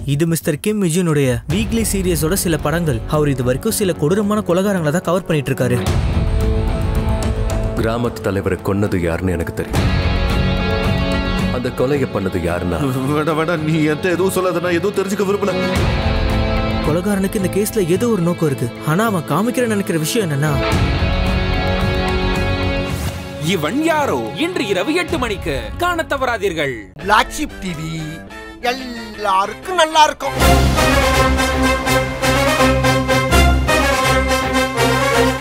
இது மிஸ்டர் கிம் மிஜுனுடைய வீக்லி சீரியஸோட சில படங்கள் அவர் இது வரைக்கும் சில கொடூரமான கொலகாரங்களை தான் கவர் பண்ணிட்டு இருக்காரு கிராமத்து தலைவரை கொன்னது யாருன்னு எனக்கு தெரியும் அந்த கொலையை பண்ணது யாருன்னா வேண்டாம் வேண்டாம் நீ என்கிட்ட எதுவும் சொல்லாத நான் எதுவும் தெரிஞ்சுக்க விரும்பல கொலகாரனுக்கு இந்த கேஸ்ல ஏதோ ஒரு நோக்கம் இருக்கு ஆனா அவன் காமிக்கிறேன்னு நினைக்கிற விஷயம் என்னன்னா இவன் யாரோ இன்று இரவு எட்டு மணிக்கு காணத் தவறாதீர்கள் பிளாக் ஷிப் டிவி எல்லாருக்கும் நல்லா இருக்கும்